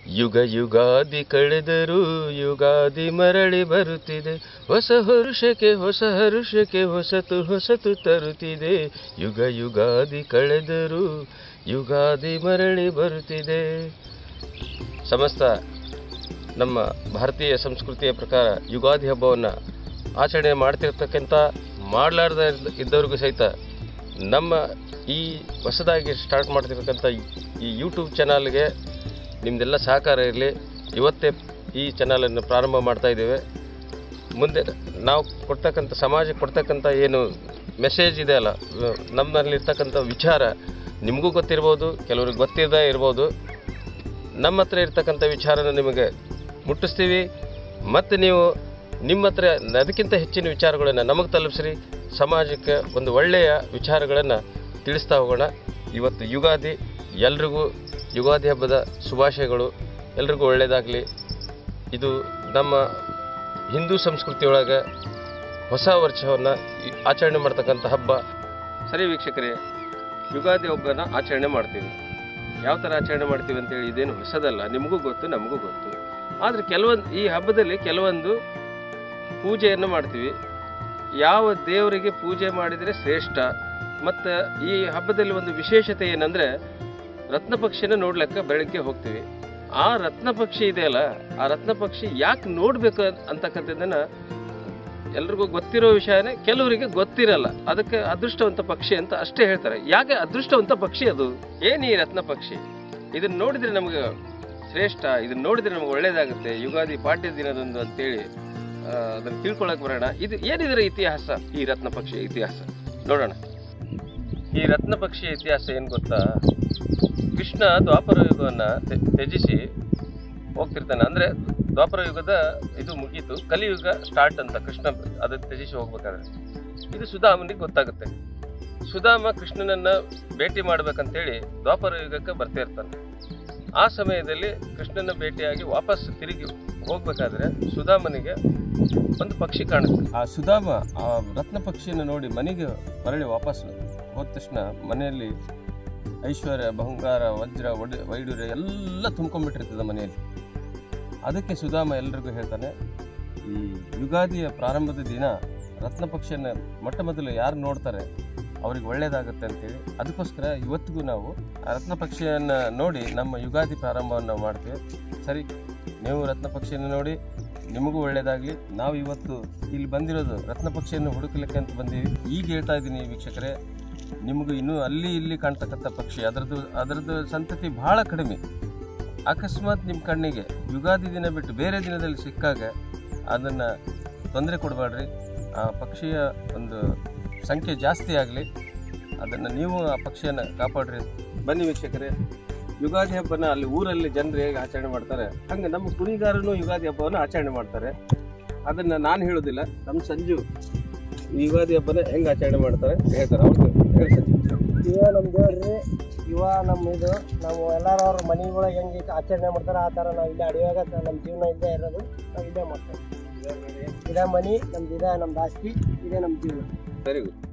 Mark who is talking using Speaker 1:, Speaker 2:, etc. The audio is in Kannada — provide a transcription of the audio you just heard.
Speaker 1: ಯುಗ ಯುಗಾದಿ ಕಳೆದರೂ ಯುಗಾದಿ ಮರಳಿ ಬರುತ್ತಿದೆ ಹೊಸ ಹರುಷಕ್ಕೆ ಹೊಸ ಹರುಷಕ್ಕೆ ಹೊಸತು ಹೊಸತು ತರುತ್ತಿದೆ ಯುಗ ಯುಗಾದಿ ಕಳೆದರೂ ಯುಗಾದಿ ಮರಳಿ ಬರುತ್ತಿದೆ ಸಮಸ್ತ ನಮ್ಮ ಭಾರತೀಯ ಸಂಸ್ಕೃತಿಯ ಪ್ರಕಾರ ಯುಗಾದಿ ಹಬ್ಬವನ್ನು ಆಚರಣೆ ಮಾಡ್ತಿರ್ತಕ್ಕಂಥ ಮಾಡಲಾರ್ದ ಇದ್ದವ್ರಿಗೂ ಸಹಿತ ನಮ್ಮ ಈ ಹೊಸದಾಗಿ ಸ್ಟಾರ್ಟ್ ಮಾಡ್ತಿರ್ತಕ್ಕಂಥ ಈ ಯೂಟ್ಯೂಬ್ ಚಾನಲ್ಗೆ ನಿಮ್ಮದೆಲ್ಲ ಸಹಕಾರ ಇರಲಿ ಇವತ್ತೇ ಈ ಚಾನಲನ್ನು ಪ್ರಾರಂಭ ಮಾಡ್ತಾ ಇದ್ದೇವೆ ಮುಂದೆ ನಾವು ಕೊಡ್ತಕ್ಕಂಥ ಸಮಾಜಕ್ಕೆ ಕೊಡ್ತಕ್ಕಂಥ ಏನು ಮೆಸೇಜ್ ಇದೆ ಅಲ್ಲ ನಮ್ಮಲ್ಲಿರ್ತಕ್ಕಂಥ ವಿಚಾರ ನಿಮಗೂ ಗೊತ್ತಿರ್ಬೋದು ಕೆಲವ್ರಿಗೆ ಗೊತ್ತಿರದೇ ಇರ್ಬೋದು ನಮ್ಮ ಹತ್ರ ಇರ್ತಕ್ಕಂಥ ವಿಚಾರನ ನಿಮಗೆ ಮುಟ್ಟಿಸ್ತೀವಿ ಮತ್ತು ನೀವು ನಿಮ್ಮ ಹತ್ರ ಅದಕ್ಕಿಂತ ಹೆಚ್ಚಿನ ವಿಚಾರಗಳನ್ನು ನಮಗೆ ತಲುಪಿಸ್ರಿ ಸಮಾಜಕ್ಕೆ ಒಂದು ಒಳ್ಳೆಯ ವಿಚಾರಗಳನ್ನು ತಿಳಿಸ್ತಾ ಹೋಗೋಣ ಇವತ್ತು ಯುಗಾದಿ ಎಲ್ರಿಗೂ ಯುಗಾದಿ ಹಬ್ಬದ ಶುಭಾಶಯಗಳು ಎಲ್ರಿಗೂ ಒಳ್ಳೆಯದಾಗಲಿ ಇದು ನಮ್ಮ ಹಿಂದೂ ಸಂಸ್ಕೃತಿಯೊಳಗೆ ಹೊಸ ವರ್ಷವನ್ನು ಆಚರಣೆ ಮಾಡ್ತಕ್ಕಂಥ ಹಬ್ಬ ಸರಿ ವೀಕ್ಷಕರೇ ಯುಗಾದಿ ಹಬ್ಬನ ಆಚರಣೆ ಮಾಡ್ತೀವಿ ಯಾವ ಥರ ಆಚರಣೆ ಮಾಡ್ತೀವಿ ಅಂತೇಳಿ ಇದೇನು ಹೊಸದಲ್ಲ ನಿಮಗೂ ಗೊತ್ತು ನಮಗೂ ಗೊತ್ತು ಆದರೆ ಕೆಲವೊಂದು ಈ ಹಬ್ಬದಲ್ಲಿ ಕೆಲವೊಂದು ಪೂಜೆಯನ್ನು ಮಾಡ್ತೀವಿ ಯಾವ ದೇವರಿಗೆ ಪೂಜೆ ಮಾಡಿದರೆ ಶ್ರೇಷ್ಠ ಮತ್ತು ಈ ಹಬ್ಬದಲ್ಲಿ ಒಂದು ವಿಶೇಷತೆ ಏನಂದರೆ ರತ್ನ ಪಕ್ಷಿನ ನೋಡ್ಲಿಕ್ಕೆ ಬೆಳಗ್ಗೆ ಹೋಗ್ತೀವಿ ಆ ರತ್ನ ಪಕ್ಷಿ ಇದೆಯಲ್ಲ ಆ ರತ್ನ ಪಕ್ಷಿ ಯಾಕೆ ನೋಡಬೇಕು ಅಂತಕ್ಕಂಥದ್ದನ್ನು ಎಲ್ರಿಗೂ ಗೊತ್ತಿರೋ ವಿಷಯನೇ ಕೆಲವರಿಗೆ ಗೊತ್ತಿರಲ್ಲ ಅದಕ್ಕೆ ಅದೃಷ್ಟವಂತ ಪಕ್ಷಿ ಅಂತ ಅಷ್ಟೇ ಹೇಳ್ತಾರೆ ಯಾಕೆ ಅದೃಷ್ಟವಂತ ಪಕ್ಷಿ ಅದು ಏನು ಈ ರತ್ನ ಪಕ್ಷಿ ಇದನ್ನ ನೋಡಿದ್ರೆ ನಮಗೆ ಶ್ರೇಷ್ಠ ಇದನ್ನ ನೋಡಿದ್ರೆ ನಮಗೆ ಒಳ್ಳೇದಾಗುತ್ತೆ ಯುಗಾದಿ ಪಾಡ್ಯ ದಿನದೊಂದು ಅಂತೇಳಿ ಆ, ಅದನ್ನ ತಿಳ್ಕೊಳಕ್ ಬರೋಣ ಇದು ಏನಿದರ ಇತಿಹಾಸ ಈ ರತ್ನ ಪಕ್ಷಿಯ ಇತಿಹಾಸ ನೋಡೋಣ ಈ ರತ್ನ ಪಕ್ಷಿಯ ಇತಿಹಾಸ ಏನು ಗೊತ್ತಾ ಕೃಷ್ಣ ದ್ವಾಪರ ಯುಗವನ್ನು ತ್ಯಜಿಸಿ ಹೋಗ್ತಿರ್ತಾನೆ ಅಂದ್ರೆ ದ್ವಾಪರ ಯುಗದ ಇದು ಮುಗೀತು ಕಲಿಯುಗ ಸ್ಟಾರ್ಟ್ ಅಂತ ಕೃಷ್ಣ ಅದನ್ನ ತ್ಯಜಿಸಿ ಹೋಗ್ಬೇಕಾದ್ರೆ ಇದು ಸುಧಾಮನಿಗೆ ಗೊತ್ತಾಗುತ್ತೆ ಸುಧಾಮ ಕೃಷ್ಣನನ್ನ ಭೇಟಿ ಮಾಡ್ಬೇಕಂತೇಳಿ ದ್ವಾಪರ ಯುಗಕ್ಕೆ ಬರ್ತಾ ಇರ್ತಾನೆ ಆ ಸಮಯದಲ್ಲಿ ಕೃಷ್ಣನ ಭೇಟಿಯಾಗಿ ವಾಪಸ್ ತಿರುಗಿ ಹೋಗ್ಬೇಕಾದ್ರೆ ಸುಧಾಮನಿಗೆ ಒಂದು ಪಕ್ಷಿ ಕಾಣುತ್ತೆ ಆ ಸುಧಾಮ ಆ ರತ್ನ ಪಕ್ಷಿಯನ್ನು ನೋಡಿ ಮನೆಗೆ ಮರಳಿ ವಾಪಸ್ ಹೋದ ತಕ್ಷಣ ಮನೆಯಲ್ಲಿ ಐಶ್ವರ್ಯ ಬಂಗಾರ ವಜ್ರ ಒಡ ವೈಡೂರ್ಯ ಎಲ್ಲ ತುಂಬ್ಕೊಂಡ್ಬಿಟ್ಟಿರ್ತದೆ ಮನೆಯಲ್ಲಿ ಅದಕ್ಕೆ ಸುಧಾಮ ಎಲ್ರಿಗೂ ಹೇಳ್ತಾನೆ ಈ ಯುಗಾದಿಯ ಪ್ರಾರಂಭದ ದಿನ ರತ್ನ ಪಕ್ಷಿಯನ್ನು ಮೊಟ್ಟ ಮೊದಲು ಯಾರು ನೋಡ್ತಾರೆ ಅವ್ರಿಗೆ ಒಳ್ಳೇದಾಗುತ್ತೆ ಅಂತೇಳಿ ಅದಕ್ಕೋಸ್ಕರ ಇವತ್ತಿಗೂ ನಾವು ಆ ರತ್ನ ಪಕ್ಷಿಯನ್ನು ನೋಡಿ ನಮ್ಮ ಯುಗಾದಿ ಪ್ರಾರಂಭವನ್ನು ನಾವು ಮಾಡ್ತೀವಿ ಸರಿ ನೀವು ರತ್ನ ಪಕ್ಷಿಯನ್ನು ನೋಡಿ ನಿಮಗೂ ಒಳ್ಳೇದಾಗಲಿ ನಾವು ಇವತ್ತು ಇಲ್ಲಿ ಬಂದಿರೋದು ರತ್ನ ಪಕ್ಷಿಯನ್ನು ಹುಡುಕಲಿಕ್ಕೆ ಅಂತ ಬಂದೀವಿ ಈಗ ಹೇಳ್ತಾ ಇದ್ದೀನಿ ವೀಕ್ಷಕರೇ ನಿಮಗೂ ಇನ್ನೂ ಅಲ್ಲಿ ಇಲ್ಲಿ ಕಾಣ್ತಕ್ಕಂಥ ಪಕ್ಷಿ ಅದರದ್ದು ಅದರದ್ದು ಸಂತತಿ ಬಹಳ ಕಡಿಮೆ ಅಕಸ್ಮಾತ್ ನಿಮ್ಮ ಕಣ್ಣಿಗೆ ಯುಗಾದಿ ದಿನ ಬಿಟ್ಟು ಬೇರೆ ದಿನದಲ್ಲಿ ಸಿಕ್ಕಾಗ ಅದನ್ನು ತೊಂದರೆ ಕೊಡಬೇಡ್ರಿ ಆ ಪಕ್ಷಿಯ ಒಂದು ಸಂಖ್ಯೆ ಜಾಸ್ತಿ ಆಗಲಿ ಅದನ್ನು ನೀವು ಆ ಪಕ್ಷಿಯನ್ನು ಕಾಪಾಡ್ರಿ ಬನ್ನಿ ವೀಕ್ಷಕರೇ ಯುಗಾದಿ ಹಬ್ಬನ ಅಲ್ಲಿ ಊರಲ್ಲಿ ಜನರು ಹೇಗೆ ಆಚರಣೆ ಮಾಡ್ತಾರೆ ಹಂಗೆ ನಮ್ಮ ಕುಣಿಗಾರನು ಯುಗಾದಿ ಹಬ್ಬವನ್ನು ಆಚರಣೆ ಮಾಡ್ತಾರೆ ಅದನ್ನು ನಾನು ಹೇಳೋದಿಲ್ಲ ನಮ್ಮ ಸಂಜು ಯುಗಾದಿ ಹಬ್ಬನ ಹೆಂಗೆ ಆಚರಣೆ ಮಾಡ್ತಾರೆ ಹೇಳ್ತಾರೆ ಅವ್ರಿಗೆ ಹೇಳಿ ಸಂಜು
Speaker 2: ಇವ ನಮ್ಮ ದೇವ್ರಿ ಇವ ನಮ್ಮ ಇದು ನಾವು ಎಲ್ಲಾರು ಅವ್ರ ಮನೆಗಳಿಗೆ ಹೆಂಗೆ ಆಚರಣೆ ಮಾಡ್ತಾರೆ ಆ ಥರ ನಾವು ಇಲ್ಲೇ ಅಡಿಯಾಗ ನಮ್ಮ ಜೀವನ ಇಲ್ಲೇ ಇರೋದು ನಾವು ಇಲ್ಲೇ ಮಾಡ್ತೇವೆ ಇದೇ ಮನೆ ನಮ್ದು ಇದೇ ನಮ್ದು ಆಸ್ತಿ ಇದೇ ನಮ್ಮ ಜೀವನ
Speaker 1: ವೆರಿ ಗುಡ್